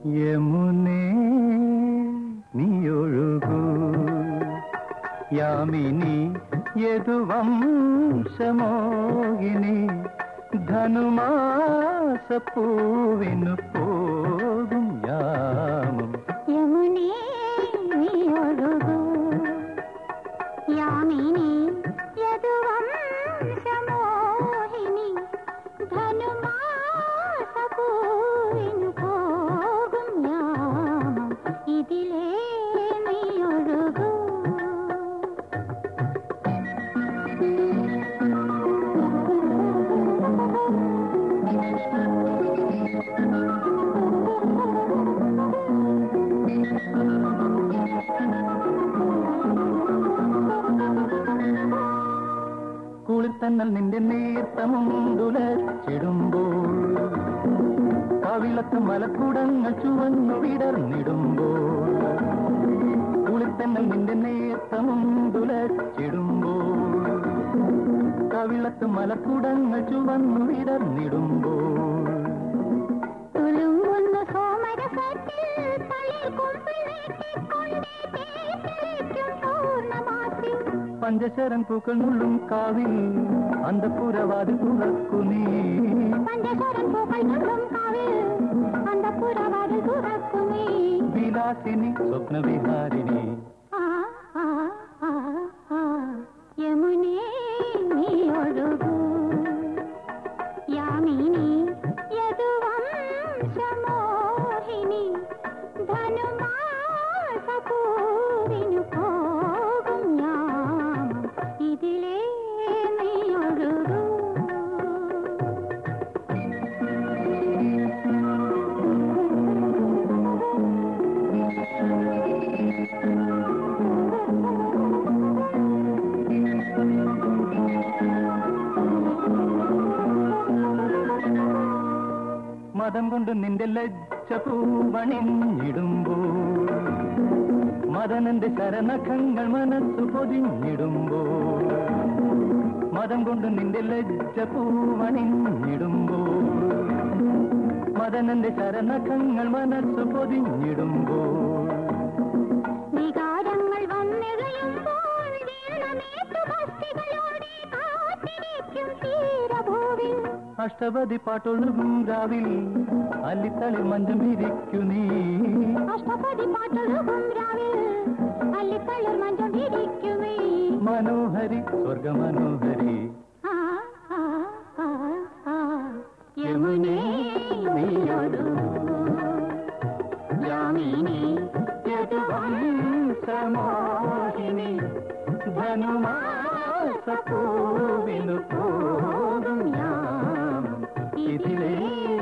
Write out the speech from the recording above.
യമുനേ നീയൊഴുകൂ യാമിനി യദുവംശമോഹിനി ധനുമാസപ്പൂവിനു പോകും യാമം യമുനേ നീയൊഴുകൂ യാമിനി യദുവംശമോഹിനി ധനുമാസപൂവിനു പോകും യാമം ഇതിലേ നീയൊഴുകൂ കുളിർ തന്നൽ നിന്റെ നേർത്തമുണ്ടുലച്ചിടുമ്പോൾ കവിളത്ത് മലക്കുടങ്ങൾ ചുവന്നു വിടർന്നിടുമ്പോൾ കുളിർ തന്നൽ നിന്റെ നേർത്തമുണ്ടുലച്ചിടുമ്പോൾ കവിളത്ത് മലക്കുടങ്ങൾ ചുവന്നു വിടർന്നിടുമ്പോൾ തുളുമ്പുന്ന സോമരസത്തിൽ തളിർ കൊമ്പിൽ നീട്ടിക്കൊണ്ടേ തേറ്റലിക്കും പൂർണ്ണമാസി പഞ്ചശരൻ പൂക്കൾ നുള്ളും കാവിൽ അന്തപുരവാതി തുറക്കു നീ പഞ്ചശരൻ പൂക്കൾ നുള്ളും കാവിൽ അന്തപുരവാതിൽ തുറക്കുമേ വിലാസിനി സ്വപ്നവിഹാരിണി ആ ആ ആ ആ യമുനേ നീ ഒഴുകൂ യാമിനി യദുവംശമോഹിനി ധനുമാസപൂവിനു പോകും യാമം ഇതിലേ നീ ഒഴുകൂ മതം കൊണ്ട് നിന്റെ ലജ്ജ പൂവണിഞ്ഞിടുമ്പോൾ മദനന്റെ ശരണഖങ്ങൾ മനസ്സു പൊതിഞ്ഞിടുമ്പോൾ മതം കൊണ്ട് നിന്റെ ലജ്ജ പൂവണിഞ്ഞിടുമ്പോൾ മദനന്റെ ശരണഖങ്ങൾ മനസ്സു പൊതിഞ്ഞിടുമ്പോൾ വികാരങ്ങൾ വന്നിഴയുമ്പോൾ വീണമേറ്റു ഭക്തികളോടെ കാത്തിരിക്കും തീരഭൂവിൽ അഷ്ടപതി പാട്ടൊഴുകും രാവിൽ അല്ലിത്തളിൽ മഞ്ചം വിരിക്കു നീ അഷ്ടപതി പാട്ടൊഴുകും രാവിൽ അല്ലിത്തളിർ മഞ്ചം വിരിക്കുമേ മനോഹരി സ്വർഗമനോഹരി ആ ആ ആ ആ യമുനേ നീയൊഴുകൂ യാമിനി യദുവംശമോഹിനി ധനുമാസപൂവിനു പോകും യാമം ഇതിലേ